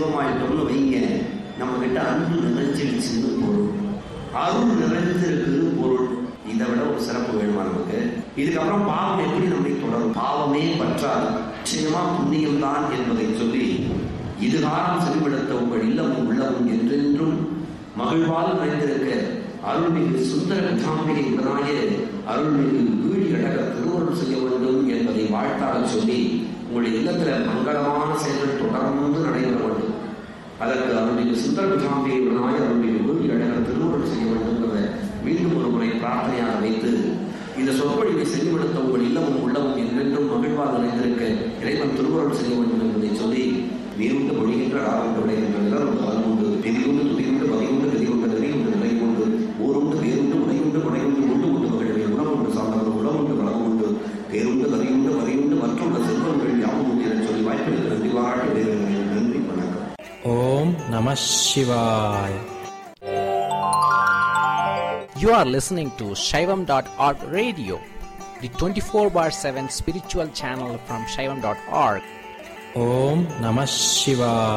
செல்வமாயிட்டோம்னு வைங்க நம்ம கிட்ட அன்பு நிறைஞ்சிருச்சுன்னு பொருள் அருள் நிறைஞ்சிருக்குன்னு பொருள் இதை விட ஒரு சிறப்பு வேணுமா நமக்கு இதுக்கப்புறம் பாவம் எப்படி நம்மை தொடரும் பாவமே பற்றாது நிச்சயமா புண்ணியம் தான் என்பதை சொல்லி இதுகாரம் செல்விடுத்த உங்கள் இல்லமும் உள்ளமும் என்றென்றும் மகிழ்வால் நிறைந்திருக்க அருள்மிகு சுந்தர பிதாம்பிகை உடனாய அருள்மிகு வீழி அழக திருவருள் செய்ய வேண்டும் என்பதை வாழ்த்தாக சொல்லி உங்களுடைய இல்லத்துல மங்களமான செயல்கள் தொடர்ந்து நடைபெற வேண்டும் அதற்கு அருள்மிகு சுந்தர பிதாம்பிகை உடனாய அருள்மிகு வீழி அழக திருவருள் செய்ய வேண்டும் என்பதை மீண்டும் ஒரு முறை பிரார்த்தனையாக வைத்து இந்த சொற்பொழிவை செல்லுபடுத்த உங்கள் இல்லமும் உள்ளமும் என்றென்றும் மகிழ்வாக நிறைந்திருக்க இறைவன் திருவருள் செய்ய வேண்டும் என்பதை சொல்லி நீருண்டு மொழிகின்ற ராகம் விளைகின்ற நிலம் உண்டு பெரியுண்டு துதியுண்டு வகையுண்டு கதியுண்டு நெறியுண்டு நிலை உண்டு ஊருண்டு வேறுண்டு உடையுண்டு உடையுண்டு உண்டு உண்டு மகிழவே உணவுண்டு சார்ந்தவர் உணவுண்டு வளம் உண்டு பேருண்டு கதியுண்டு வகையுண்டு மற்றுள்ள செல்வங்கள் யாவும் உண்டு என சொல்லி வாய்ப்பு நன்றி வாழ வேறு நன்றி வணக்கம் ஓம் நம சிவாய் You are listening to Shaivam.org radio, the 24 bar 7 spiritual channel from Shaivam.org. ஓம் நம சிவாய்